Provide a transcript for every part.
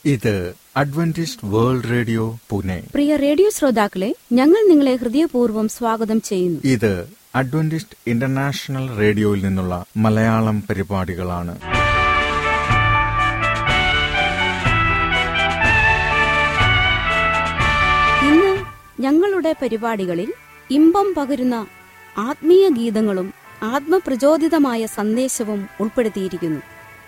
ഇത് Adventist World Radio Pune പ്രിയ radio ശ്രോതാക്കളെ ഞങ്ങൾ നിങ്ങളെ ഹൃദയപൂർവ്വം സ്വാഗതം ചെയ്യുന്നു ഇത് അഡ്വന്റിസ്റ്റ് ഇന്റർനാഷണൽ റേഡിയോയിൽ നിന്നുള്ള മലയാളം പരിപാടികളാണ് ഇന്ന് ഞങ്ങളുടെ പരിപാടികളിൽ ഇമ്പം പകരുന്ന ആത്മീയ ഗീതങ്ങളും ആത്മപ്രചോദിതമായ സന്ദേശവും ഉൾപ്പെടുത്തിയിരിക്കുന്നു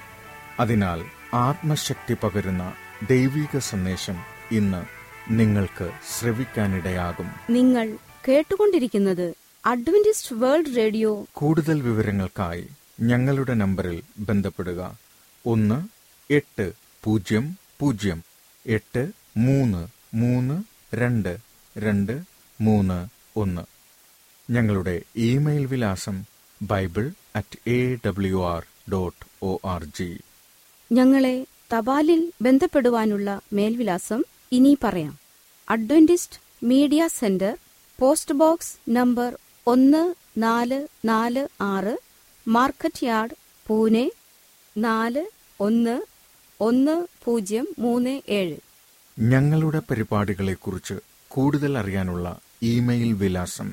അതിനാൽ ആത്മശക്തി പകരുന്ന ദൈവിക സന്ദേശം ഇന്ന് നിങ്ങൾക്ക് ശ്രവിക്കാനിടയാകും നിങ്ങൾ കേട്ടുകൊണ്ടിരിക്കുന്നത് അഡ്വന്റിസ്റ്റ് വേൾഡ് റേഡിയോ കൂടുതൽ വിവരങ്ങൾക്കായി ഞങ്ങളുടെ നമ്പറിൽ ബന്ധപ്പെടുക ഒന്ന് എട്ട് പൂജ്യം പൂജ്യം എട്ട് മൂന്ന് മൂന്ന് രണ്ട് രണ്ട് മൂന്ന് ഒന്ന് ഞങ്ങളുടെ ഇമെയിൽ വിലാസം Bible at A W R dot O R G ഞങ്ങളെ തപാലിൽ ബന്ധപ്പെടുവാനുള്ള മേൽവിലാസം ഇനി പറയാം Adventist media centre post box number ഒന്ന് നാല് നാല് ആറ് മാർക്കറ്റ് യാർഡ് പൂനെ നാല് ഒന്ന് ഒന്ന് പൂജ്യം മൂന്ന് ഏഴ് ഞങ്ങളുടെ പരിപാടികളെക്കുറിച്ച് കൂടുതൽ അറിയാനുള്ള ഇമെയിൽ വിലാസം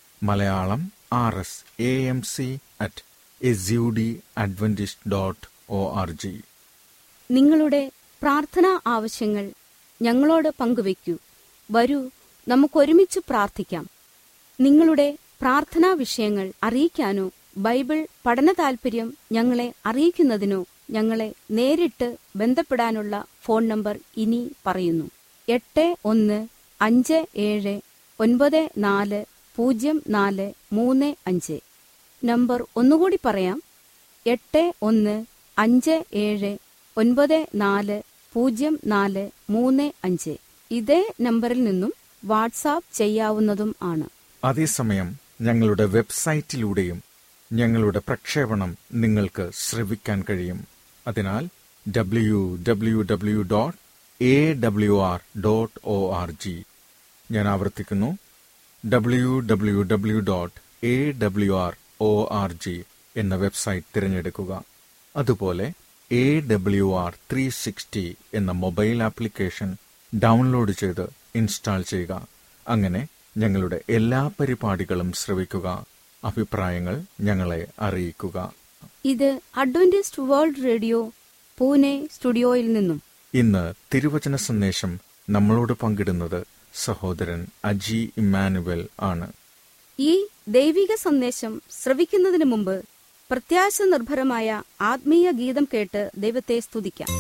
Malayalam R S A M C at S U D Adventist dot O R G നിങ്ങളുടെ പ്രാർത്ഥനാ ആവശ്യങ്ങൾ ഞങ്ങളോട് പങ്കുവയ്ക്കൂ വരൂ നമുക്കൊരുമിച്ച് പ്രാർത്ഥിക്കാം നിങ്ങളുടെ പ്രാർത്ഥനാ വിഷയങ്ങൾ അറിയിക്കാനോ ബൈബിൾ പഠന താൽപര്യം ഞങ്ങളെ അറിയിക്കുന്നതിനോ ഞങ്ങളെ നേരിട്ട് ബന്ധപ്പെടാനുള്ള ഫോൺ നമ്പർ ഇനി പറയുന്നു എട്ട് ഒന്ന് അഞ്ച് ഏഴ് ഒൻപത് നാല് പൂജ്യം നാല് മൂന്ന് അഞ്ച് നമ്പർ ഒന്നുകൂടി പറയാം എട്ട് ഒന്ന് അഞ്ച് ഏഴ് ഒൻപത് നാല് പൂജ്യം നാല് മൂന്ന് അഞ്ച് ഇതേ നമ്പറിൽ നിന്നും വാട്സാപ്പ് ചെയ്യാവുന്നതും ആണ് അതേസമയം ഞങ്ങളുടെ വെബ്സൈറ്റിലൂടെയും ഞങ്ങളുടെ പ്രക്ഷേപണം നിങ്ങൾക്ക് ശ്രവിക്കാൻ കഴിയും അതിനാൽ W W W dot A W R dot O R G ഞാൻ ആവർത്തിക്കുന്നു W W W dot A W R O R G എന്ന വെബ്സൈറ്റ് തിരഞ്ഞെടുക്കുക അതുപോലെ A W R three sixty എന്ന മൊബൈൽ ആപ്ലിക്കേഷൻ ഡൗൺലോഡ് ചെയ്ത് ഇൻസ്റ്റാൾ ചെയ്യുക അങ്ങനെ ഞങ്ങളുടെ എല്ലാ പരിപാടികളും ശ്രവിക്കുക അഭിപ്രായങ്ങൾ ഞങ്ങളെ അറിയിക്കുക ഇത് അഡ്വന്റിസ്റ്റ് വേൾഡ് റേഡിയോ പൂനെ സ്റ്റുഡിയോയിൽ നിന്നും ഇന്ന് തിരുവചന സന്ദേശം നമ്മളോട് പങ്കിടുന്നത് സഹോദരൻ അജി ഇമ്മാനുവൽ ആണ് ഈ ദൈവിക സന്ദേശം ശ്രവിക്കുന്നതിന് മുമ്പ് പ്രത്യാശ നിർഭരമായ ആത്മീയ ഗീതം കേട്ട് ദൈവത്തെ സ്തുതിക്കാം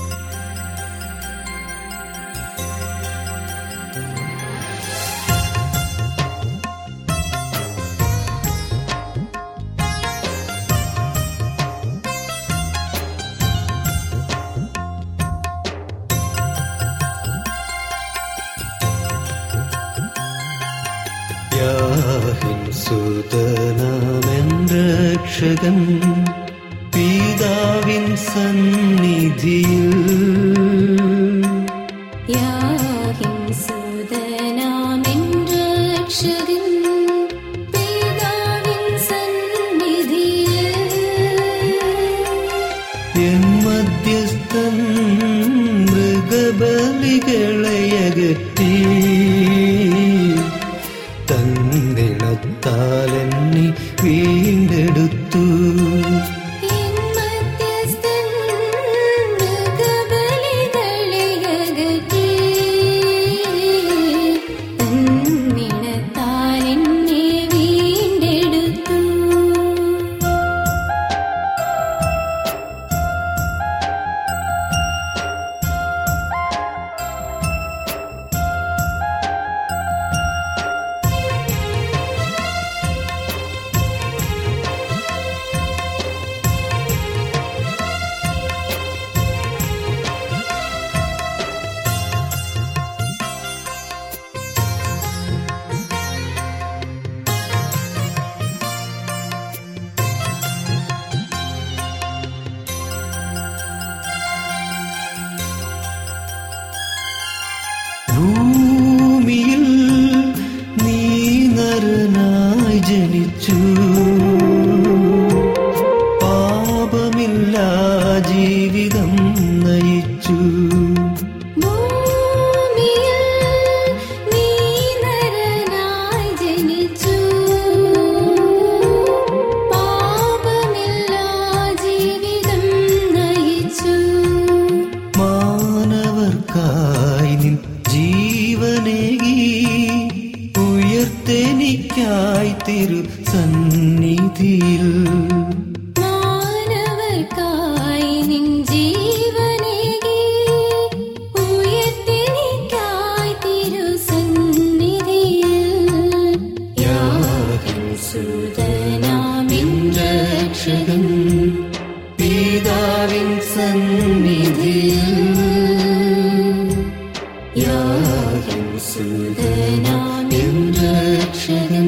യാഹിൻ സുതനാമെന്തക്ഷകൻ പിതാവിൻ സന്നിധിയിൽ യാഹിംസുതനാമെன்றക്ഷകൻ പിതാവിൻ സന്നിധിയിൽ എൻ മധ്യസ്ഥൻ മൃഗബലികളയകറ്റി തന്നിണത്താൽ എന്നെ വീണ്ടെടുത്തു എൻ മധ്യസ്ഥൻ മൃഗബലികളെയകറ്റി തന്നിണത്താൽ എന്നെ വീണ്ടെടുത്തു ഭൂമിയിൽ നീ നരനായി ജനിച്ചു പാപമില്ലാ ജീവിതം നയിച്ചു തിരു സന്നിധിയിൽ മാനവർക്കായി നിൻ ജീവനേകി ഉയർത്തെനിക്കായി തിരുസന്നിധിയിൽ യാഗം സുതനാമിൻ രക്ഷകൻ പിതാവിൻ സന്നിധിയിൽ യാഗം സുതനാമിൻ രക്ഷകൻ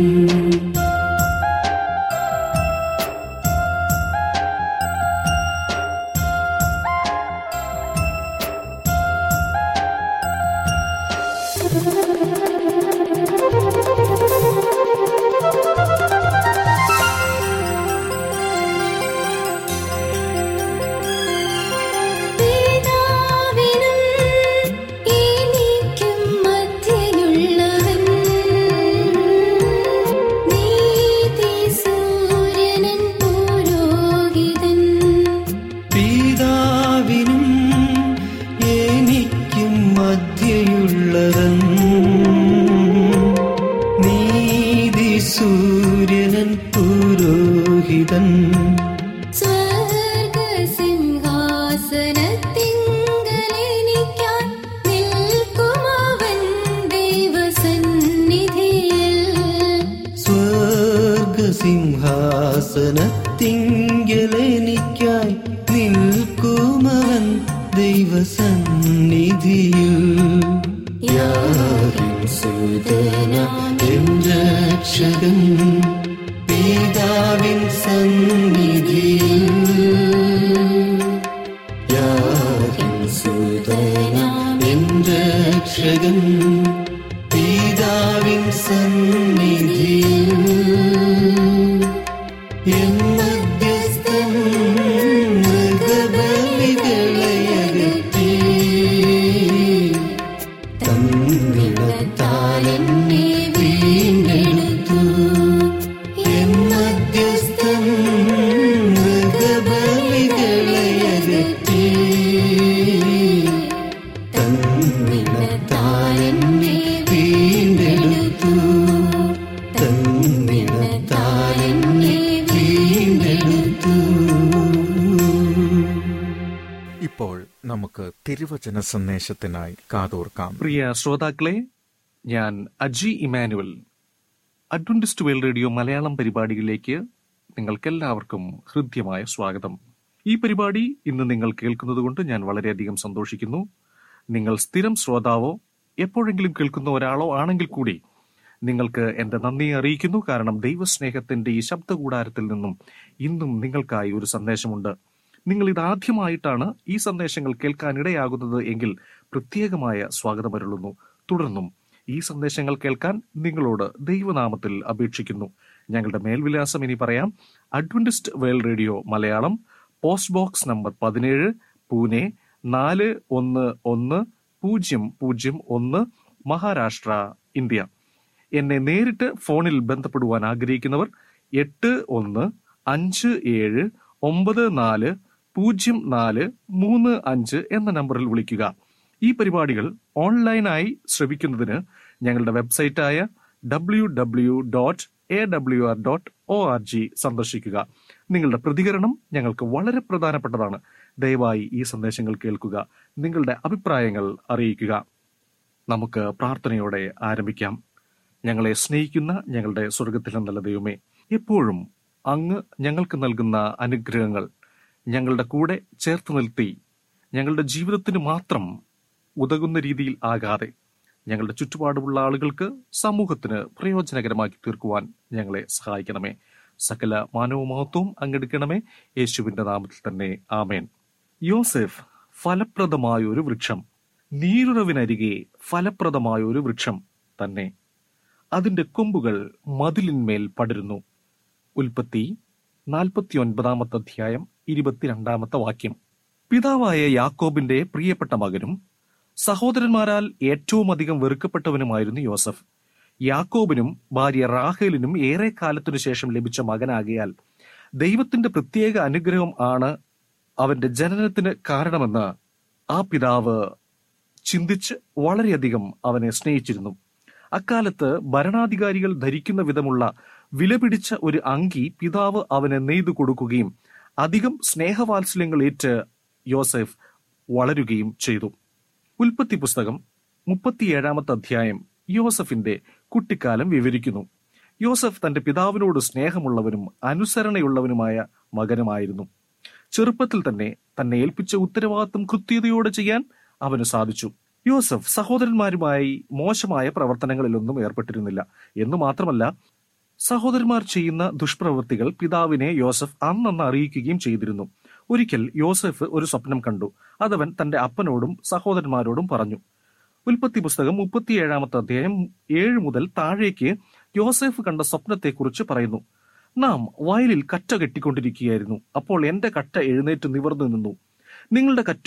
പിതാവിനും എനിക്കും മധ്യയുള്ളവൻ നീതി സൂര്യനൻ പുരോഹിതൻ പിതാവിനും എനിക്കും മധ്യയുള്ളവൻ നീതി സൂര്യനൻ പുരോഹിതൻ സ്വർഗസിംഹാസനത്തിങ്കലെനിക്കാൻ നിൽക്കുമവൻ ദൈവസന്നിധിയിൽ സ്വർഗസിംഹാസനത്തിങ്കലെനിക്കായി നിൽക്കുമവൻ ദൈവസന്നിധിയിൽ യാഗം സുതനാം എൻ രക്ഷകൻ പിതാവിൻ സന്നിധിയിൽ യാഗം സുതനാം എൻ രക്ഷകൻ പിതാവിൻ സന്നിധിയിൽ എൻ മധ്യസ്ഥൻ മൃഗബലികളയകറ്റി തന്നിടത്താൽ എന്നെ വീണ്ടെടുത്തു എൻ മധ്യസ്ഥൻ മൃഗബലികളയകറ്റി തന്നിടത്താൽ എന്നെ വീണ്ടെടുത്തു തന്നിടത്താൽ എന്നെ വീണ്ടെടുത്തു ഇപ്പോൾ നമുക്ക് തിരുവചന സന്ദേശത്തിനായി കാതോർക്കാം പ്രിയ ശ്രോതാക്കളെ ഞാൻ Aji Emmanuel Adventist World Radio Malayalam പരിപാടികളിലേക്ക് നിങ്ങൾക്കെല്ലാവർക്കും ഹൃദ്യമായ സ്വാഗതം ഈ പരിപാടി ഇന്ന് നിങ്ങൾ കേൾക്കുന്നത് കൊണ്ട് ഞാൻ വളരെയധികം സന്തോഷിക്കുന്നു നിങ്ങൾ സ്ഥിരം ശ്രോതാവോ എപ്പോഴെങ്കിലും കേൾക്കുന്ന ഒരാളോ ആണെങ്കിൽ കൂടി നിങ്ങൾക്ക് എന്റെ നന്ദി അറിയിക്കുന്നു കാരണം ദൈവസ്നേഹത്തിന്റെ ഈ ശബ്ദകൂടാരത്തിൽ നിന്നും ഇന്നും നിങ്ങൾക്കായി ഒരു സന്ദേശമുണ്ട് നിങ്ങൾ ഇതാദ്യമായിട്ടാണ് ഈ സന്ദേശങ്ങൾ കേൾക്കാൻ ഇടയാകുന്നത് എങ്കിൽ പ്രത്യേകമായ സ്വാഗതമരുളുന്നു തുടർന്നും ഈ സന്ദേശങ്ങൾ കേൾക്കാൻ നിങ്ങളോട് ദൈവനാമത്തിൽ അപേക്ഷിക്കുന്നു ഞങ്ങളുടെ മേൽവിലാസം ഇനി പറയാം Adventist World Radio Malayalam post box number പതിനേഴ് പൂനെ നാല് ഒന്ന് ഒന്ന് പൂജ്യം പൂജ്യം ഒന്ന് മഹാരാഷ്ട്ര ഇന്ത്യ എന്നെ നേരിട്ട് ഫോണിൽ ബന്ധപ്പെടുവാൻ ആഗ്രഹിക്കുന്നവർ എട്ട് ഒന്ന് അഞ്ച് ഏഴ് ഒമ്പത് നാല് പൂജ്യം നാല് മൂന്ന് അഞ്ച് എന്ന നമ്പറിൽ വിളിക്കുക ഈ പരിപാടികൾ ഓൺലൈനായി ശ്രവിക്കുന്നതിന് ഞങ്ങളുടെ വെബ്സൈറ്റായ W W dot A W R dot O R G സന്ദർശിക്കുക നിങ്ങളുടെ പ്രതികരണം ഞങ്ങൾക്ക് വളരെ പ്രധാനപ്പെട്ടതാണ് ദയവായി ഈ സന്ദേശങ്ങൾ കേൾക്കുക നിങ്ങളുടെ അഭിപ്രായങ്ങൾ അറിയിക്കുക നമുക്ക് പ്രാർത്ഥനയോടെ ആരംഭിക്കാം ഞങ്ങളെ സ്നേഹിക്കുന്ന ഞങ്ങളുടെ സ്വർഗത്തിലെ നല്ല ദൈവമേ എപ്പോഴും അങ്ങ് ഞങ്ങൾക്ക് നൽകുന്ന അനുഗ്രഹങ്ങൾ ഞങ്ങളുടെ കൂടെ ചേർത്ത് നിർത്തി ഞങ്ങളുടെ ജീവിതത്തിന് മാത്രം ഉതകുന്ന രീതിയിൽ ആകാതെ ഞങ്ങളുടെ ചുറ്റുപാടുമുള്ള ആളുകൾക്ക് സമൂഹത്തിന് പ്രയോജനകരമാക്കി തീർക്കുവാൻ ഞങ്ങളെ സഹായിക്കണമേ സകല മാനവ മഹത്വവും അങ്ങെടുക്കണമേ യേശുവിന്റെ നാമത്തിൽ തന്നെ ആമേൻ യോസെഫ് ഫലപ്രദമായ ഒരു വൃക്ഷം നീരുറവിനരികെ ഫലപ്രദമായ ഒരു വൃക്ഷം തന്നെ അതിന്റെ കൊമ്പുകൾ മതിലിന്മേൽ പടരുന്നു ഉൽപ്പത്തി നാൽപ്പത്തിയൊൻപതാമത്തെ അധ്യായം ഇരുപത്തിരണ്ടാമത്തെ വാക്യം പിതാവായ യാക്കോബിന്റെ പ്രിയപ്പെട്ട മകനും സഹോദരന്മാരാൽ ഏറ്റവും അധികം വെറുക്കപ്പെട്ടവനുമായിരുന്നു യോസഫ് യാക്കോബിനും ഭാര്യ റാഹേലിനും ഏറെ കാലത്തിനു ശേഷം ലഭിച്ച മകനാകിയാൽ ദൈവത്തിന്റെ പ്രത്യേക അനുഗ്രഹം ആണ് അവന്റെ ജനനത്തിന് കാരണമെന്ന് ആ പിതാവ് ചിന്തിച്ച് വളരെയധികം അവനെ സ്നേഹിച്ചിരുന്നു അക്കാലത്ത് ഭരണാധികാരികൾ ധരിക്കുന്ന വിധമുള്ള വിലപിടിച്ച ഒരു അങ്കി പിതാവ് അവന് നെയ്തു കൊടുക്കുകയും അധികം സ്നേഹവാത്സല്യങ്ങൾ ഏറ്റ് യോസെഫ് വളരുകയും ചെയ്തു ഉൽപ്പത്തി പുസ്തകം മുപ്പത്തിയേഴാമത്തെ അധ്യായം യോസഫിന്റെ കുട്ടിക്കാലം വിവരിക്കുന്നു യോസഫ് തന്റെ പിതാവിനോട് സ്നേഹമുള്ളവനും അനുസരണയുള്ളവനുമായ മകനുമായിരുന്നു ചെറുപ്പത്തിൽ തന്നെ തന്നെ ഏൽപ്പിച്ച ഉത്തരവാദിത്വം കൃത്യതയോടെ ചെയ്യാൻ അവന് സാധിച്ചു യോസഫ് സഹോദരന്മാരുമായി മോശമായ പ്രവർത്തനങ്ങളിലൊന്നും ഏർപ്പെട്ടിരുന്നില്ല എന്നു മാത്രമല്ല സഹോദരന്മാർ ചെയ്യുന്ന ദുഷ്പ്രവൃത്തികൾ പിതാവിനെ യോസഫ് അന്നന്ന് അറിയിക്കുകയും ചെയ്തിരുന്നു ഒരിക്കൽ യോസഫ് ഒരു സ്വപ്നം കണ്ടു അതവൻ തന്റെ അപ്പനോടും സഹോദരന്മാരോടും പറഞ്ഞു ഉൽപ്പത്തി പുസ്തകം മുപ്പത്തിയേഴാമത്തെ അധ്യായം ഏഴ് മുതൽ താഴേക്ക് യോസഫ് കണ്ട സ്വപ്നത്തെക്കുറിച്ച് പറയുന്നു നാം വയലിൽ കറ്റ കെട്ടിക്കൊണ്ടിരിക്കുകയായിരുന്നു അപ്പോൾ എന്റെ കറ്റ എഴുന്നേറ്റ് നിവർന്നു നിന്നു നിങ്ങളുടെ കറ്റ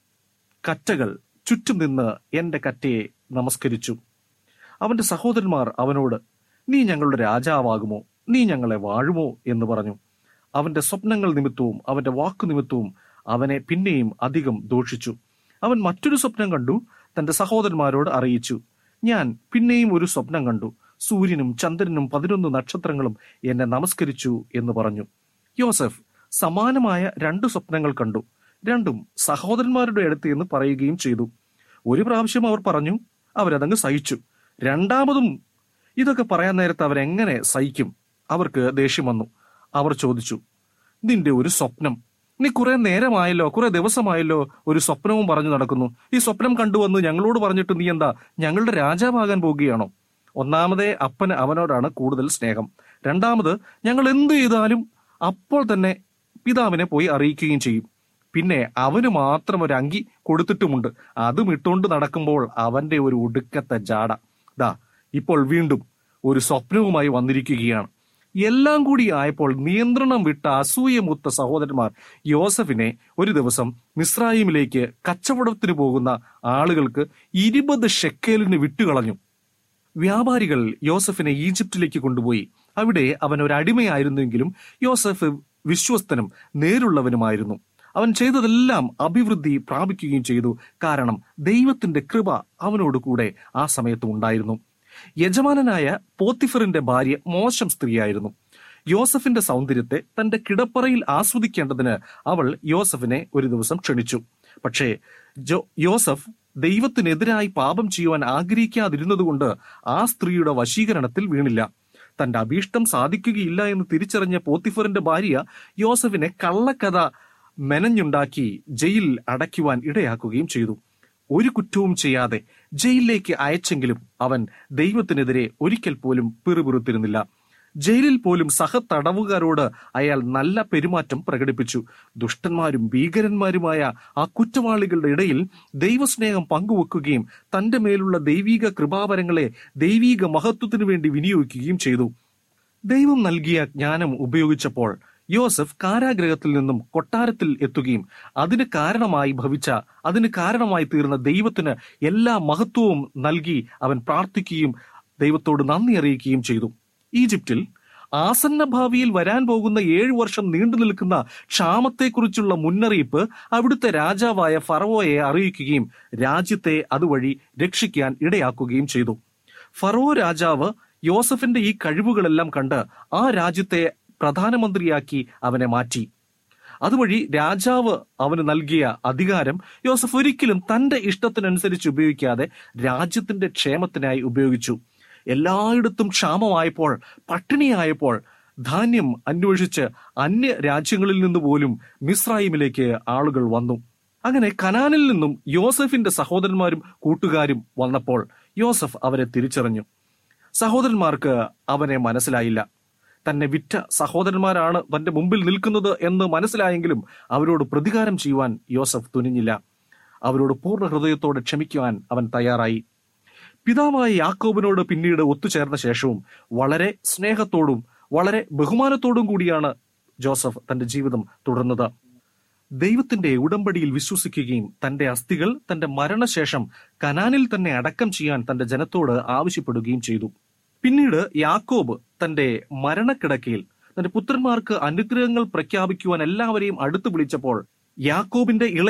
കറ്റകൾ ചുറ്റും നിന്ന് എന്റെ കറ്റയെ നമസ്കരിച്ചു അവന്റെ സഹോദരന്മാർ അവനോട് നീ ഞങ്ങളുടെ രാജാവാകുമോ നീ ഞങ്ങളെ വാഴുമോ എന്ന് പറഞ്ഞു അവന്റെ സ്വപ്നങ്ങൾ നിമിത്തവും അവന്റെ വാക്കു നിമിത്തവും അവനെ പിന്നെയും അധികം ദോഷിച്ചു അവൻ മറ്റൊരു സ്വപ്നം കണ്ടു തന്റെ സഹോദരന്മാരോട് അറിയിച്ചു ഞാൻ പിന്നെയും ഒരു സ്വപ്നം കണ്ടു സൂര്യനും ചന്ദ്രനും പതിനൊന്ന് നക്ഷത്രങ്ങളും എന്നെ നമസ്കരിച്ചു എന്ന് പറഞ്ഞു യോസഫ് സമാനമായ രണ്ട് സ്വപ്നങ്ങൾ കണ്ടു രണ്ടും സഹോദരന്മാരുടെ അടുത്ത് എന്ന് പറയുകയും ചെയ്തു ഒരു പ്രാവശ്യം അവർ പറഞ്ഞു അവരതങ്ങ് സഹിച്ചു രണ്ടാമതും ഇതൊക്കെ പറയാൻ നേരത്ത് അവരെങ്ങനെ സഹിക്കും അവർക്ക് ദേഷ്യം വന്നു അവർ ചോദിച്ചു നിന്റെ ഒരു സ്വപ്നം നീ കുറെ നേരമായല്ലോ കുറെ ദിവസമായല്ലോ ഒരു സ്വപ്നവും പറഞ്ഞു നടക്കുന്നു ഈ സ്വപ്നം കണ്ടുവന്ന് ഞങ്ങളോട് പറഞ്ഞിട്ട് നീ എന്താ ഞങ്ങളുടെ രാജാവാകാൻ പോകുകയാണോ ഒന്നാമതേ അപ്പന് അവനോടാണ് കൂടുതൽ സ്നേഹം രണ്ടാമത് ഞങ്ങൾ എന്ത് ചെയ്താലും അപ്പോൾ തന്നെ പിതാവിനെ പോയി അറിയിക്കുകയും ചെയ്യും പിന്നെ അവന് മാത്രം ഒരു അങ്കി കൊടുത്തിട്ടുമുണ്ട് അതും ഇട്ടുകൊണ്ട് നടക്കുമ്പോൾ അവന്റെ ഒരു ഒടുക്കത്തെ ജാട ദാ ഇപ്പോൾ വീണ്ടും ഒരു സ്വപ്നവുമായി വന്നിരിക്കുകയാണ് എല്ലാം കൂടി ആയപ്പോൾ നിയന്ത്രണം വിട്ട അസൂയമൂത്ത സഹോദരന്മാർ യോസഫിനെ ഒരു ദിവസം മിസ്രായിമിലേക്ക് കച്ചവടത്തിന് പോകുന്ന ആളുകൾക്ക് ഇരുപത് ഷെക്കേലിന് വിട്ടുകളഞ്ഞു വ്യാപാരികൾ യോസഫിനെ ഈജിപ്തിലേക്ക് കൊണ്ടുപോയി അവിടെ അവൻ ഒരു അടിമയായിരുന്നെങ്കിലും യോസഫ് വിശ്വസ്തനും നേരുള്ളവനുമായിരുന്നു അവൻ ചെയ്തതെല്ലാം അഭിവൃദ്ധി പ്രാപിക്കുകയും ചെയ്തു കാരണം ദൈവത്തിന്റെ കൃപ അവനോട് കൂടെ ആ സമയത്ത് ഉണ്ടായിരുന്നു യജമാനനായ പോത്തിഫറിന്റെ ഭാര്യ മോശം സ്ത്രീയായിരുന്നു യോസഫിന്റെ സൗന്ദര്യത്തെ തന്റെ കിടപ്പറയിൽ ആസ്വദിക്കേണ്ടതിന് അവൾ യോസഫിനെ ഒരു ദിവസം ക്ഷണിച്ചു പക്ഷേ ജോ യോസഫ് ദൈവത്തിനെതിരായി പാപം ചെയ്യുവാൻ ആഗ്രഹിക്കാതിരുന്നതുകൊണ്ട് ആ സ്ത്രീയുടെ വശീകരണത്തിൽ വീണില്ല തന്റെ അഭീഷ്ടം സാധിക്കുകയില്ല എന്ന് തിരിച്ചറിഞ്ഞ പോത്തിഫറിന്റെ ഭാര്യ യോസഫിനെ കള്ളക്കഥ മെനഞ്ഞുണ്ടാക്കി ജയിലിൽ അടയ്ക്കുവാൻ ഇടയാക്കുകയും ചെയ്തു ഒരു കുറ്റവും ചെയ്യാതെ ജയിലിലേക്ക് അയച്ചെങ്കിലും അവൻ ദൈവത്തിനെതിരെ ഒരിക്കൽ പോലും പിറുപിറുത്തിരുന്നില്ല ജയിലിൽ പോലും സഹതടവുകാരോട് അയാൾ നല്ല പെരുമാറ്റം പ്രകടിപ്പിച്ചു ദുഷ്ടന്മാരും ഭീകരന്മാരുമായ ആ കുറ്റവാളികളുടെ ഇടയിൽ ദൈവസ്നേഹം പങ്കുവെക്കുകയും തന്റെ മേലുള്ള ദൈവീക കൃപാവരങ്ങളെ ദൈവീക മഹത്വത്തിനു വേണ്ടി വിനിയോഗിക്കുകയും ചെയ്തു ദൈവം നൽകിയ ജ്ഞാനം ഉപയോഗിച്ചപ്പോൾ യോസഫ് കാരാഗ്രഹത്തിൽ നിന്നും കൊട്ടാരത്തിൽ എത്തുകയും അതിന് കാരണമായി ഭവിച്ച അതിന് കാരണമായി തീർന്ന ദൈവത്തിന് എല്ലാ മഹത്വവും നൽകി അവൻ പ്രാർത്ഥിക്കുകയും ദൈവത്തോട് നന്ദി അറിയിക്കുകയും ചെയ്തു ഈജിപ്തിൽ ആസന്ന ഭാവിയിൽ വരാൻ പോകുന്ന ഏഴു വർഷം നീണ്ടു നിൽക്കുന്ന ക്ഷാമത്തെക്കുറിച്ചുള്ള മുന്നറിയിപ്പ് അവിടുത്തെ രാജാവായ ഫറവോയെ അറിയിക്കുകയും രാജ്യത്തെ അതുവഴി രക്ഷിക്കാൻ ഇടയാക്കുകയും ചെയ്തു ഫറോ രാജാവ് യോസഫിന്റെ ഈ കഴിവുകളെല്ലാം കണ്ട് ആ രാജ്യത്തെ പ്രധാനമന്ത്രിയാക്കി അവനെ മാറ്റി അതുവഴി രാജാവ് അവന് നൽകിയ അധികാരം യോസഫ് ഒരിക്കലും തന്റെ ഇഷ്ടത്തിനനുസരിച്ച് ഉപയോഗിക്കാതെ രാജ്യത്തിന്റെ ക്ഷേമത്തിനായി ഉപയോഗിച്ചു എല്ലായിടത്തും ക്ഷാമമായപ്പോൾ പട്ടിണിയായപ്പോൾ ധാന്യം അന്വേഷിച്ച് അന്യ രാജ്യങ്ങളിൽ നിന്ന് പോലും മിസ്രൈമിലേക്ക് ആളുകൾ വന്നു അങ്ങനെ കനാനിൽ നിന്നും യോസഫിന്റെ സഹോദരന്മാരും കൂട്ടുകാരും വന്നപ്പോൾ യോസഫ് അവരെ തിരിച്ചറിഞ്ഞു സഹോദരന്മാർക്ക് അവനെ മനസ്സിലായില്ല തന്നെ വിറ്റ സഹോദരന്മാരാണ് തന്റെ മുമ്പിൽ നിൽക്കുന്നത് എന്ന് മനസ്സിലായെങ്കിലും അവരോട് പ്രതികാരം ചെയ്യുവാൻ യോസഫ് തുനിഞ്ഞില്ല അവരോട് പൂർണ്ണ ഹൃദയത്തോടെ ക്ഷമിക്കുവാൻ അവൻ തയ്യാറായി പിതാവായ യാക്കോബിനോട് പിന്നീട് ഒത്തുചേർന്ന ശേഷവും വളരെ സ്നേഹത്തോടും വളരെ ബഹുമാനത്തോടും കൂടിയാണ് ജോസഫ് തന്റെ ജീവിതം തുടർന്നത് ദൈവത്തിന്റെ ഉടമ്പടിയിൽ വിശ്വസിക്കുകയും തന്റെ അസ്ഥികൾ തന്റെ മരണശേഷം കനാനിൽ തന്നെ അടക്കം ചെയ്യാൻ തന്റെ ജനത്തോട് ആവശ്യപ്പെടുകയും ചെയ്തു പിന്നീട് യാക്കോബ് തന്റെ മരണക്കിടക്കയിൽ തന്റെ പുത്രന്മാർക്ക് അനുഗ്രഹങ്ങൾ പ്രഖ്യാപിക്കുവാൻ എല്ലാവരെയും അടുത്തു വിളിച്ചപ്പോൾ യാക്കോബിന്റെ ഇളയ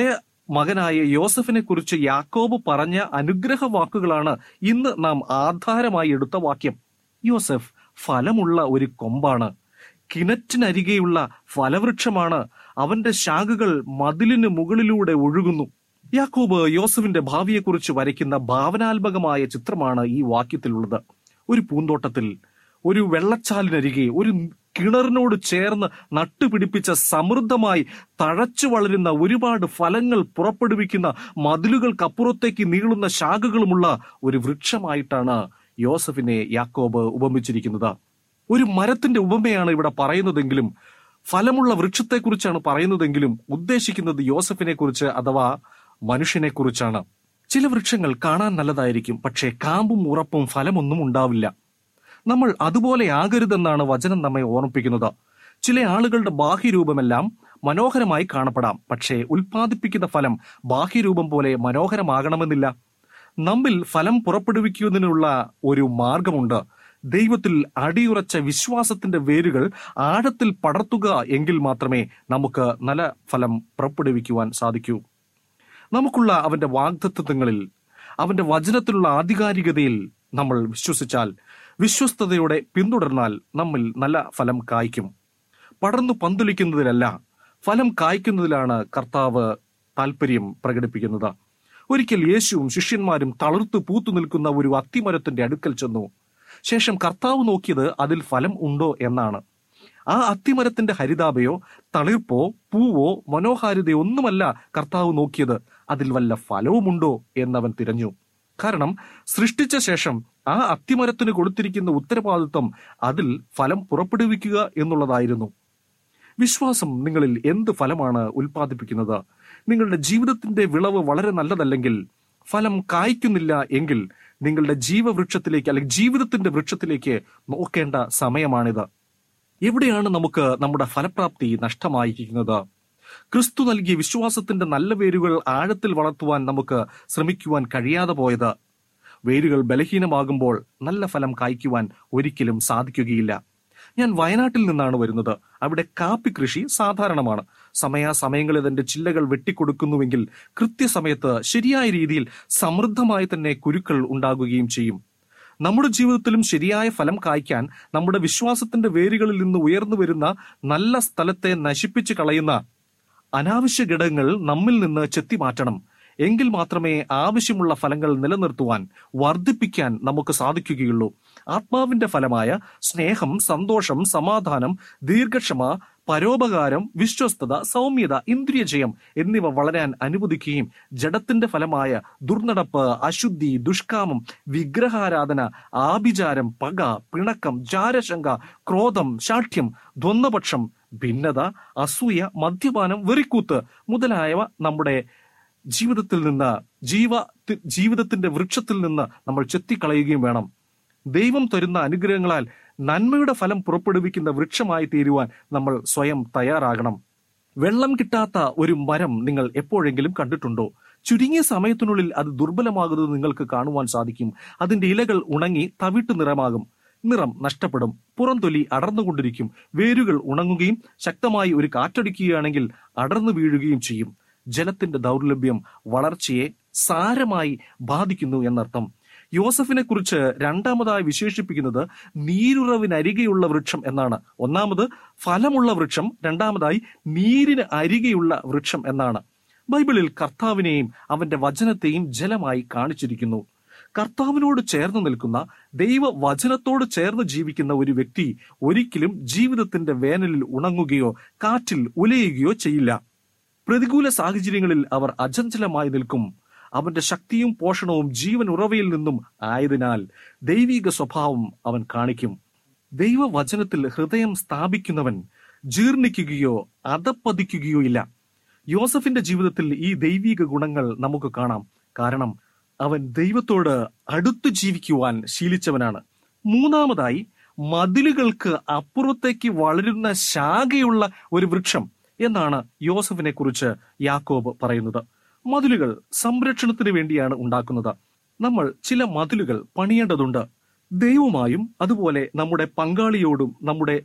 മകനായ യോസഫിനെ കുറിച്ച് യാക്കോബ് പറഞ്ഞ അനുഗ്രഹ വാക്കുകളാണ് ഇന്ന് നാം ആധാരമായി എടുത്ത വാക്യം യോസഫ് ഫലമുള്ള ഒരു കൊമ്പാണ് കിണറ്റിനരികെയുള്ള ഫലവൃക്ഷമാണ് അവന്റെ ശാഖകൾ മതിലിന് മുകളിലൂടെ ഒഴുകുന്നു യാക്കോബ് യോസഫിന്റെ ഭാവിയെക്കുറിച്ച് വരയ്ക്കുന്ന ഭാവനാത്മകമായ ചിത്രമാണ് ഈ വാക്യത്തിലുള്ളത് ഒരു പൂന്തോട്ടത്തിൽ ഒരു വെള്ളച്ചാലിനരികെ ഒരു കിണറിനോട് ചേർന്ന് നട്ടുപിടിപ്പിച്ച സമൃദ്ധമായി തഴച്ചു വളരുന്ന ഒരുപാട് ഫലങ്ങൾ പുറപ്പെടുവിക്കുന്ന മതിലുകൾക്കപ്പുറത്തേക്ക് നീളുന്ന ശാഖകളുമുള്ള ഒരു വൃക്ഷമായിട്ടാണ് യോസഫിനെ യാക്കോബ് ഉപമിച്ചിരിക്കുന്നത് ഒരു മരത്തിന്റെ ഉപമയാണ് ഇവിടെ പറയുന്നതെങ്കിലും ഫലമുള്ള വൃക്ഷത്തെക്കുറിച്ചാണ് പറയുന്നതെങ്കിലും ഉദ്ദേശിക്കുന്നത് യോസഫിനെ കുറിച്ച് അഥവാ മനുഷ്യനെ കുറിച്ചാണ് ചില വൃക്ഷങ്ങൾ കാണാൻ നല്ലതായിരിക്കും പക്ഷേ കാമ്പും ഉറപ്പും ഫലമൊന്നും ഉണ്ടാവില്ല നമ്മൾ അതുപോലെ ആകരുതെന്നാണ് വചനം നമ്മെ ഓർമ്മിപ്പിക്കുന്നത് ചില ആളുകളുടെ ബാഹ്യരൂപമെല്ലാം മനോഹരമായി കാണപ്പെടാം പക്ഷേ ഉൽപ്പാദിപ്പിക്കുന്ന ഫലം ബാഹ്യരൂപം പോലെ മനോഹരമാകണമെന്നില്ല നമ്മിൽ ഫലം പുറപ്പെടുവിക്കുന്നതിനുള്ള ഒരു മാർഗമുണ്ട് ദൈവത്തിൽ അടിയുറച്ച വിശ്വാസത്തിന്റെ വേരുകൾ ആഴത്തിൽ പടർത്തുക എങ്കിൽ മാത്രമേ നമുക്ക് നല്ല ഫലം പുറപ്പെടുവിക്കുവാൻ സാധിക്കൂ നമുക്കുള്ള അവന്റെ വാഗ്ദത്വങ്ങളിൽ അവന്റെ വചനത്തിലുള്ള ആധികാരികതയിൽ നമ്മൾ വിശ്വസിച്ചാൽ വിശ്വസ്തയോടെ പിന്തുടർന്നാൽ നമ്മിൽ നല്ല ഫലം കായ്ക്കും പടർന്നു പന്തുലിക്കുന്നതിലല്ല ഫലം കായ്ക്കുന്നതിലാണ് കർത്താവ് താല്പര്യം പ്രകടിപ്പിക്കുന്നത് ഒരിക്കൽ യേശുവും ശിഷ്യന്മാരും തളർത്തു പൂത്തു നിൽക്കുന്ന ഒരു അത്തിമരത്തിന്റെ അടുക്കൽ ചെന്നു ശേഷം കർത്താവ് നോക്കിയത് അതിൽ ഫലം ഉണ്ടോ എന്നാണ് ആ അത്തിമരത്തിന്റെ ഹരിതാപയോ തളിർപ്പോ പൂവോ മനോഹാരിതയോ ഒന്നുമല്ല കർത്താവ് നോക്കിയത് അതിൽ വല്ല ഫലവുമുണ്ടോ എന്നവൻ തിരഞ്ഞു കാരണം സൃഷ്ടിച്ച ശേഷം ആ അത്തിമരത്തിന് കൊടുത്തിരിക്കുന്ന ഉത്തരവാദിത്വം അതിൽ ഫലം പുറപ്പെടുവിക്കുക എന്നുള്ളതായിരുന്നു വിശ്വാസം നിങ്ങളിൽ എന്ത് ഫലമാണ് ഉൽപ്പാദിപ്പിക്കുന്നത് നിങ്ങളുടെ ജീവിതത്തിന്റെ വിളവ് വളരെ നല്ലതല്ലെങ്കിൽ ഫലം കായ്ക്കുന്നില്ല എങ്കിൽ നിങ്ങളുടെ ജീവവൃക്ഷത്തിലേക്ക് അല്ലെങ്കിൽ ജീവിതത്തിന്റെ വൃക്ഷത്തിലേക്ക് നോക്കേണ്ട സമയമാണിത് എവിടെയാണ് നമുക്ക് നമ്മുടെ ഫലപ്രാപ്തി നഷ്ടമായിരിക്കുന്നത് ക്രിസ്തു നൽകിയ വിശ്വാസത്തിന്റെ നല്ല വേരുകൾ ആഴത്തിൽ വളർത്തുവാൻ നമുക്ക് ശ്രമിക്കുവാൻ കഴിയാതെ പോയത് വേരുകൾ ബലഹീനമാകുമ്പോൾ നല്ല ഫലം കായ്ക്കുവാൻ ഒരിക്കലും സാധിക്കുകയില്ല ഞാൻ വയനാട്ടിൽ നിന്നാണ് വരുന്നത് അവിടെ കാപ്പി കൃഷി സാധാരണമാണ് സമയാസമയങ്ങളിൽ അതിന്റെ ചില്ലകൾ വെട്ടിക്കൊടുക്കുന്നുവെങ്കിൽ കൃത്യസമയത്ത് ശരിയായ രീതിയിൽ സമൃദ്ധമായി തന്നെ കുരുക്കൾ ഉണ്ടാകുകയും ചെയ്യും നമ്മുടെ ജീവിതത്തിലും ശരിയായ ഫലം കായ്ക്കാൻ നമ്മുടെ വിശ്വാസത്തിന്റെ വേരുകളിൽ നിന്ന് ഉയർന്നു വരുന്ന നല്ല സ്ഥലത്തെ നശിപ്പിച്ചു കളയുന്ന അനാവശ്യ ഘടകങ്ങൾ നമ്മിൽ നിന്ന് ചെത്തി മാറ്റണം എങ്കിൽ മാത്രമേ ആവശ്യമുള്ള ഫലങ്ങൾ നിലനിർത്തുവാൻ വർദ്ധിപ്പിക്കാൻ നമുക്ക് സാധിക്കുകയുള്ളൂ ആത്മാവിന്റെ ഫലമായ സ്നേഹം സന്തോഷം സമാധാനം ദീർഘക്ഷമ പരോപകാരം വിശ്വസ്തത സൗമ്യത ഇന്ദ്രിയജയം എന്നിവ വളരാൻ അനുവദിക്കുകയും ജഡത്തിന്റെ ഫലമായ ദുർനടപ്പ് അശുദ്ധി ദുഷ്കാമം വിഗ്രഹാരാധന ആഭിചാരം പക പിണക്കം ജാരശങ്ക ക്രോധം ശാഠ്യം ദ്വന്ദ്പക്ഷം ഭിന്നത അസൂയ മദ്യപാനം വെറിക്കൂത്ത് മുതലായവ നമ്മുടെ ജീവിതത്തിൽ നിന്ന് ജീവ തി- ജീവിതത്തിന്റെ വൃക്ഷത്തിൽ നിന്ന് നമ്മൾ ചെത്തിക്കളയുകയും വേണം ദൈവം തരുന്ന അനുഗ്രഹങ്ങളാൽ നന്മയുടെ ഫലം പുറപ്പെടുവിക്കുന്ന വൃക്ഷമായി തീരുവാൻ നമ്മൾ സ്വയം തയ്യാറാകണം വെള്ളം കിട്ടാത്ത ഒരു മരം നിങ്ങൾ എപ്പോഴെങ്കിലും കണ്ടിട്ടുണ്ടോ ചുരുങ്ങിയ സമയത്തിനുള്ളിൽ അത് ദുർബലമാകുന്നത് നിങ്ങൾക്ക് കാണുവാൻ സാധിക്കും അതിന്റെ ഇലകൾ ഉണങ്ങി തവിട്ട് നിറമാകും നിറം നഷ്ടപ്പെടും പുറംതൊലി അടർന്നുകൊണ്ടിരിക്കും വേരുകൾ ഉണങ്ങുകയും ശക്തമായി ഒരു കാറ്റടിക്കുകയാണെങ്കിൽ അടർന്നു വീഴുകയും ചെയ്യും ജലത്തിന്റെ ദൗർലഭ്യം വളർച്ചയെ സാരമായി ബാധിക്കുന്നു എന്നർത്ഥം യോസഫിനെ കുറിച്ച് രണ്ടാമതായി വിശേഷിപ്പിക്കുന്നത് നീരുറവിനരികെയുള്ള വൃക്ഷം എന്നാണ് ഒന്നാമത് ഫലമുള്ള വൃക്ഷം രണ്ടാമതായി നീരിന് അരികെയുള്ള വൃക്ഷം എന്നാണ് ബൈബിളിൽ കർത്താവിനെയും അവന്റെ വചനത്തെയും ജലമായി കാണിച്ചിരിക്കുന്നു കർത്താവിനോട് ചേർന്ന് നിൽക്കുന്ന ദൈവ വചനത്തോട് ചേർന്ന് ജീവിക്കുന്ന ഒരു വ്യക്തി ഒരിക്കലും ജീവിതത്തിന്റെ വേനലിൽ ഉണങ്ങുകയോ കാറ്റിൽ ഉലയുകയോ ചെയ്യില്ല പ്രതികൂല സാഹചര്യങ്ങളിൽ അവർ അചഞ്ചലമായി നിൽക്കും അവന്റെ ശക്തിയും പോഷണവും ജീവൻ ഉറവയിൽ നിന്നും ആയതിനാൽ ദൈവിക സ്വഭാവം അവൻ കാണിക്കും ദൈവവചനത്തിൽ ഹൃദയം സ്ഥാപിക്കുന്നവൻ ജീർണിക്കുകയോ അധപ്പതിക്കുകയോ ഇല്ല യോസഫിന്റെ ജീവിതത്തിൽ ഈ ദൈവിക ഗുണങ്ങൾ നമുക്ക് കാണാം കാരണം അവൻ ദൈവത്തോട് അടുത്തു ജീവിക്കുവാൻ ശീലിച്ചവനാണ് മൂന്നാമതായി മതിലുകൾക്ക് അപ്പുറത്തേക്ക് വളരുന്ന ശാഖയുള്ള ഒരു വൃക്ഷം എന്നാണ് യോസഫിനെ കുറിച്ച് യാക്കോബ് പറയുന്നത് മതിലുകൾ സംരക്ഷണത്തിന് വേണ്ടിയാണ് ഉണ്ടാക്കുന്നത് നമ്മൾ ചില മതിലുകൾ പണിയേണ്ടതുണ്ട് ദൈവമായും അതുപോലെ നമ്മുടെ പങ്കാളിയോടും നമ്മുടെ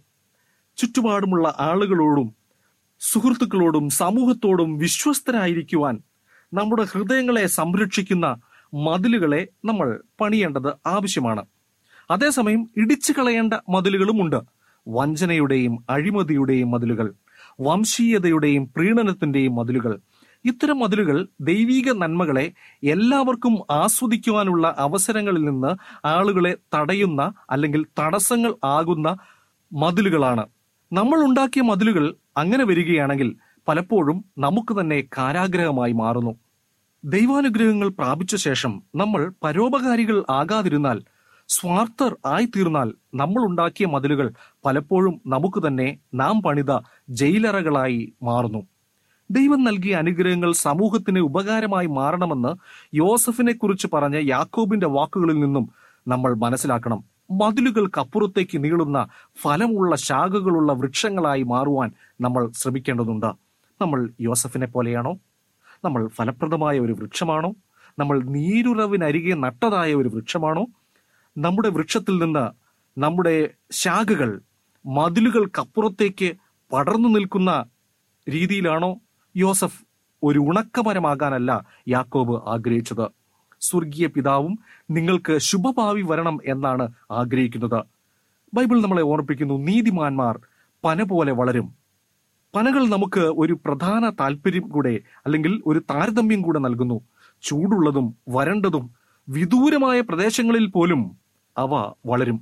ചുറ്റുപാടുമുള്ള ആളുകളോടും സുഹൃത്തുക്കളോടും സമൂഹത്തോടും വിശ്വസ്തരായിരിക്കുവാൻ നമ്മുടെ ഹൃദയങ്ങളെ സംരക്ഷിക്കുന്ന മതിലുകളെ നമ്മൾ പണിയേണ്ടത് ആവശ്യമാണ് അതേസമയം ഇടിച്ചു കളയേണ്ട മതിലുകളുമുണ്ട് വഞ്ചനയുടെയും അഴിമതിയുടെയും മതിലുകൾ വംശീയതയുടെയും പ്രീണനത്തിന്റെയും മതിലുകൾ ഇത്തരം മതിലുകൾ ദൈവീക നന്മകളെ എല്ലാവർക്കും ആസ്വദിക്കുവാനുള്ള അവസരങ്ങളിൽ നിന്ന് ആളുകളെ തടയുന്ന അല്ലെങ്കിൽ തടസ്സങ്ങൾ ആകുന്ന മതിലുകളാണ് നമ്മൾ ഉണ്ടാക്കിയ മതിലുകൾ അങ്ങനെ വരികയാണെങ്കിൽ പലപ്പോഴും നമുക്ക് തന്നെ കാരാഗ്രഹമായി മാറുന്നു ദൈവാനുഗ്രഹങ്ങൾ പ്രാപിച്ച ശേഷം നമ്മൾ പരോപകാരികൾ ആകാതിരുന്നാൽ സ്വാർത്ഥർ ആയിത്തീർന്നാൽ നമ്മൾ ഉണ്ടാക്കിയ മതിലുകൾ പലപ്പോഴും നമുക്ക് തന്നെ നാം പണിത ജയിലറകളായി മാറുന്നു ദൈവം നൽകിയ അനുഗ്രഹങ്ങൾ സമൂഹത്തിന് ഉപകാരമായി മാറണമെന്ന് യോസഫിനെ കുറിച്ച് പറഞ്ഞ യാക്കോബിന്റെ വാക്കുകളിൽ നിന്നും നമ്മൾ മനസ്സിലാക്കണം മതിലുകൾക്കപ്പുറത്തേക്ക് നീളുന്ന ഫലമുള്ള ശാഖകളുള്ള വൃക്ഷങ്ങളായി മാറുവാൻ നമ്മൾ ശ്രമിക്കേണ്ടതുണ്ട് നമ്മൾ യോസഫിനെ പോലെയാണോ നമ്മൾ ഫലപ്രദമായ ഒരു വൃക്ഷമാണോ നമ്മൾ നീരുറവിനരികെ നട്ടതായ ഒരു വൃക്ഷമാണോ നമ്മുടെ വൃക്ഷത്തിൽ നിന്ന് നമ്മുടെ ശാഖകൾ മതിലുകൾക്കപ്പുറത്തേക്ക് പടർന്നു നിൽക്കുന്ന രീതിയിലാണോ യോസഫ് ഒരു ഉണക്കമരമാകാനല്ല യാക്കോബ് ആഗ്രഹിച്ചത് സ്വർഗീയ പിതാവും നിങ്ങൾക്ക് ശുഭഭാവി വരണം എന്നാണ് ആഗ്രഹിക്കുന്നത് ബൈബിൾ നമ്മളെ ഓർമ്മിപ്പിക്കുന്നു നീതിമാന്മാർ പന പോലെ വളരും പനകൾ നമുക്ക് ഒരു പ്രധാന താല്പര്യം കൂടെ അല്ലെങ്കിൽ ഒരു താരതമ്യം കൂടെ നൽകുന്നു ചൂടുള്ളതും വരണ്ടതും വിദൂരമായ പ്രദേശങ്ങളിൽ പോലും അവ വളരും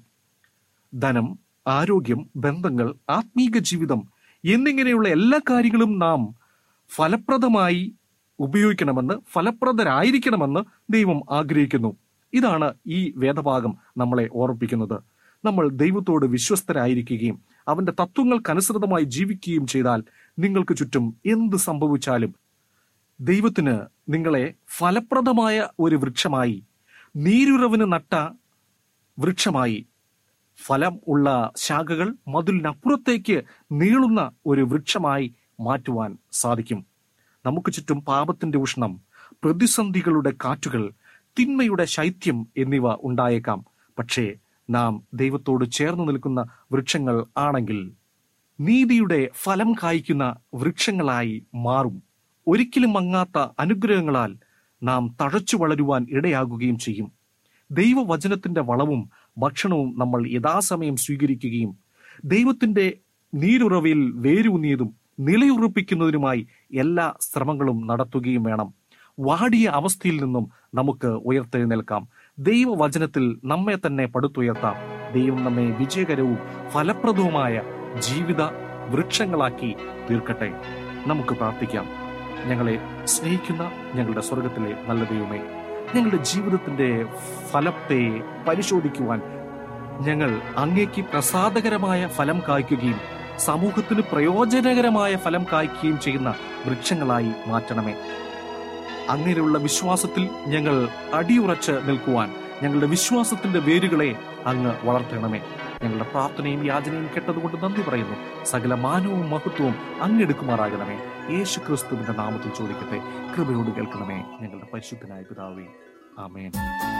ധനം ആരോഗ്യം ബന്ധങ്ങൾ ആത്മീക ജീവിതം എന്നിങ്ങനെയുള്ള എല്ലാ കാര്യങ്ങളും നാം ഫലപ്രദമായി ഉപയോഗിക്കണമെന്ന് ഫലപ്രദരായിരിക്കണമെന്ന് ദൈവം ആഗ്രഹിക്കുന്നു ഇതാണ് ഈ വേദഭാഗം നമ്മളെ ഓർമ്മിപ്പിക്കുന്നത് നമ്മൾ ദൈവത്തോട് വിശ്വസ്തരായിരിക്കുകയും അവന്റെ തത്വങ്ങൾക്കനുസൃതമായി ജീവിക്കുകയും ചെയ്താൽ നിങ്ങൾക്ക് ചുറ്റും എന്ത് സംഭവിച്ചാലും ദൈവത്തിന് നിങ്ങളെ ഫലപ്രദമായ ഒരു വൃക്ഷമായി നീരുറവിന് നട്ട വൃക്ഷമായി ഫലം ഉള്ള ശാഖകൾ മതിലിനപ്പുറത്തേക്ക് നീളുന്ന ഒരു വൃക്ഷമായി മാറ്റുവാൻ സാധിക്കും നമുക്ക് ചുറ്റും പാപത്തിന്റെ ഉഷ്ണം പ്രതിസന്ധികളുടെ കാറ്റുകൾ തിന്മയുടെ ശൈത്യം എന്നിവ ഉണ്ടായേക്കാം പക്ഷേ നാം ദൈവത്തോട് ചേർന്ന് നിൽക്കുന്ന വൃക്ഷങ്ങൾ ആണെങ്കിൽ നീതിയുടെ ഫലം കായ്ക്കുന്ന വൃക്ഷങ്ങളായി മാറും ഒരിക്കലും മങ്ങാത്ത അനുഗ്രഹങ്ങളാൽ നാം തഴച്ചു വളരുവാൻ ഇടയാകുകയും ചെയ്യും ദൈവവചനത്തിന്റെ വളവും ഭക്ഷണവും നമ്മൾ യഥാസമയം സ്വീകരിക്കുകയും ദൈവത്തിന്റെ നീരുറവയിൽ വേരൂന്നിയതും നിലയുറപ്പിക്കുന്നതിനുമായി എല്ലാ ശ്രമങ്ങളും നടത്തുകയും വേണം വാടിയ അവസ്ഥയിൽ നിന്നും നമുക്ക് ഉയർത്തെഴുന്നേൽക്കാം ദൈവവചനത്തിൽ നമ്മെ തന്നെ പടുത്തുയർത്താം ദൈവം നമ്മെ വിജയകരവും ഫലപ്രദവുമായ ജീവിത വൃക്ഷങ്ങളാക്കി തീർക്കട്ടെ നമുക്ക് പ്രാർത്ഥിക്കാം ഞങ്ങളെ സ്നേഹിക്കുന്ന ഞങ്ങളുടെ സ്വർഗത്തിലെ നല്ല ദൈവമേ ഞങ്ങളുടെ ജീവിതത്തിന്റെ ഫലത്തെ പരിശോധിക്കുവാൻ ഞങ്ങൾ അങ്ങേക്ക് പ്രസാദകരമായ ഫലം കായ്ക്കുകയും സമൂഹത്തിന് പ്രയോജനകരമായ ഫലം കായ്ക്കുകയും ചെയ്യുന്ന വൃക്ഷങ്ങളായി മാറ്റണമേ അങ്ങനെയുള്ള വിശ്വാസത്തിൽ ഞങ്ങൾ അടിയുറച്ച് നിൽക്കുവാൻ ഞങ്ങളുടെ വിശ്വാസത്തിന്റെ വേരുകളെ അങ്ങ് വളർത്തണമേ ഞങ്ങളുടെ പ്രാർത്ഥനയും യാചനയും കേട്ടതുകൊണ്ട് നന്ദി പറയുന്നു സകല മാനവും മഹത്വവും അങ്ങെടുക്കുമാറാകണമേ യേശു ക്രിസ്തുവിന്റെ നാമത്തിൽ ചോദിക്കട്ടെ കൃപയോട് കേൾക്കണമേ ഞങ്ങളുടെ പരിശുദ്ധനായ പിതാവേ ആമേൻ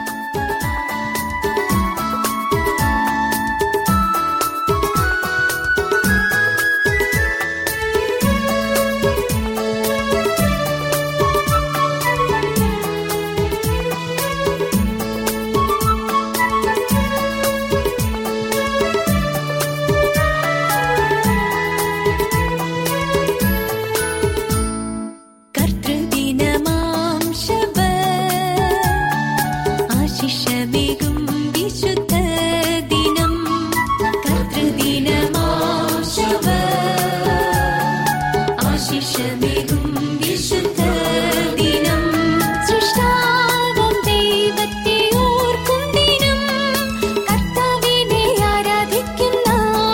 കർത്തൃദിനമാം ശബ ആശിഷമേകും വിശുദ്ധ ദിനം കർത്തൃദിനമാം ശബ ആശിഷമേകും വിശുദ്ധ ദിനം സൃഷ്ടാവം ദൈവത്തെ ഓർക്കും ദിനം കർത്താവിനെ ആരാധിക്കുന്ന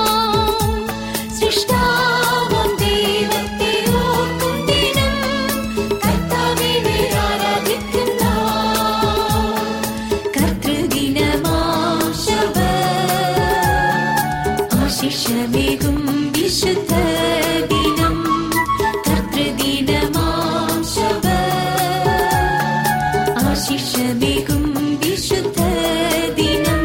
സൃഷ്ടാവം ദൈവത്തെ ഓർക്കും ദിനം കർത്താവിനെ ആരാധിക്കുന്ന കർത്തൃദിനമാം ശബ ആശിഷമേകും വിശുദ്ധ ദിനം കർത്തൃദിനമാം ശബ ആശിഷമേകും വിശുദ്ധ ദിനം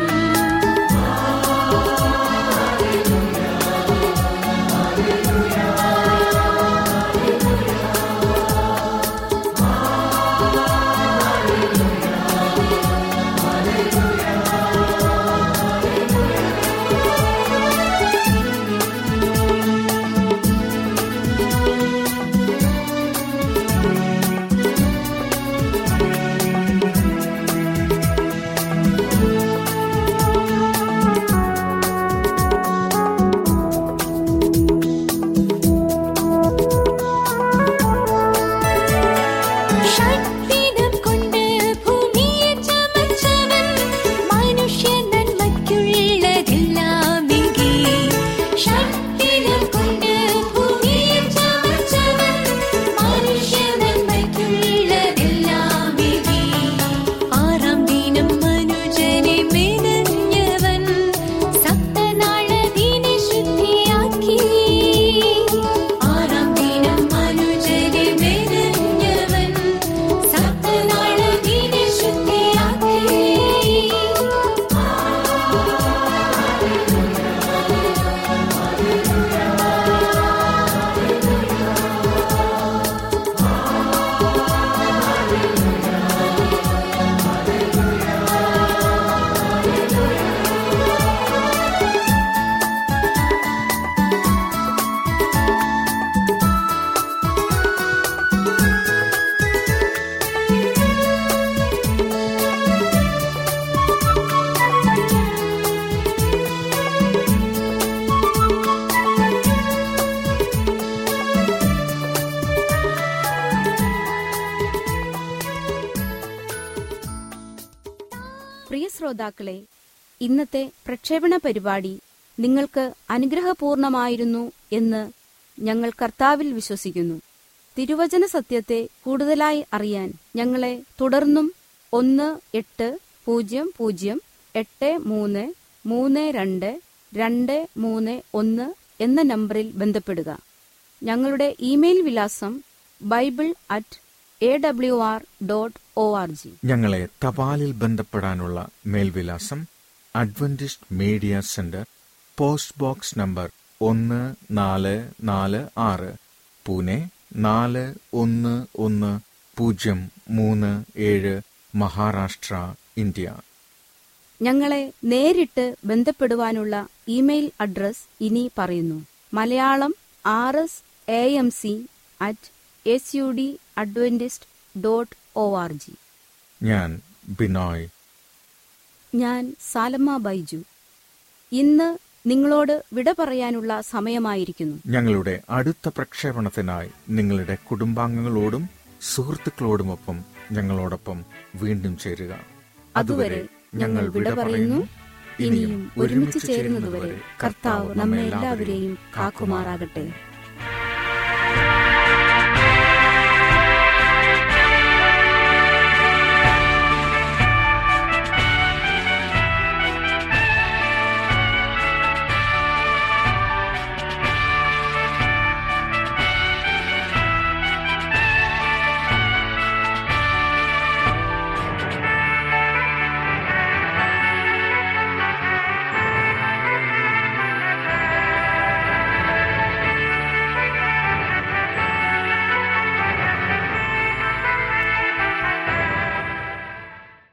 പ്രിയ ശ്രോതാക്കളെ ഇന്നത്തെ പ്രക്ഷേപണ പരിപാടി നിങ്ങൾക്ക് അനുഗ്രഹപൂർണമായിരുന്നു എന്ന് ഞങ്ങൾ കർത്താവിൽ വിശ്വസിക്കുന്നു തിരുവചന സത്യത്തെ കൂടുതലായി അറിയാൻ ഞങ്ങളെ തുടർന്നും ഒന്ന് എട്ട് പൂജ്യം പൂജ്യം എട്ട് മൂന്ന് മൂന്ന് രണ്ട് രണ്ട് മൂന്ന് ഒന്ന് എന്ന നമ്പറിൽ ബന്ധപ്പെടുക ഞങ്ങളുടെ ഇമെയിൽ വിലാസം Bible at A W R dot O R G ഞങ്ങളെ തപാലിൽ ബന്ധപ്പെടാനുള്ള മേൽവിലാസം Adventist media centre post box number ഒന്ന് നാല് നാല് ആറ് പൂനെ നാല് ഒന്ന് ഒന്ന് പൂജ്യം മൂന്ന് ഏഴ് മഹാരാഷ്ട്ര ഇന്ത്യ ഞങ്ങളെ നേരിട്ട് ബന്ധപ്പെടുവാനുള്ള ഇമെയിൽ അഡ്രസ് ഇനി പറയുന്നു Malayalam R S A M C at S U D Adventist dot O R G ഞാൻ ബിനോയ് ഞാൻ സാലമ്മ ബൈജു ഇന്ന് നിങ്ങളോട് വിട പറയാനുള്ള സമയമായിരിക്കുന്നു ഞങ്ങളുടെ അടുത്ത പ്രക്ഷേപണത്തിനായി നിങ്ങളുടെ കുടുംബാംഗങ്ങളോടും സുഹൃത്തുക്കളോടുമൊപ്പം ഞങ്ങളോടൊപ്പം വീണ്ടും ചേരുക അതുവരെ ഞങ്ങൾ വിട പറയുന്നു ഇനിയും ഒരുമിച്ച് ചേരുന്നതുവരെ കർത്താവ് നമ്മെ എല്ലാവരെയും കാക്കുമാറാകട്ടെ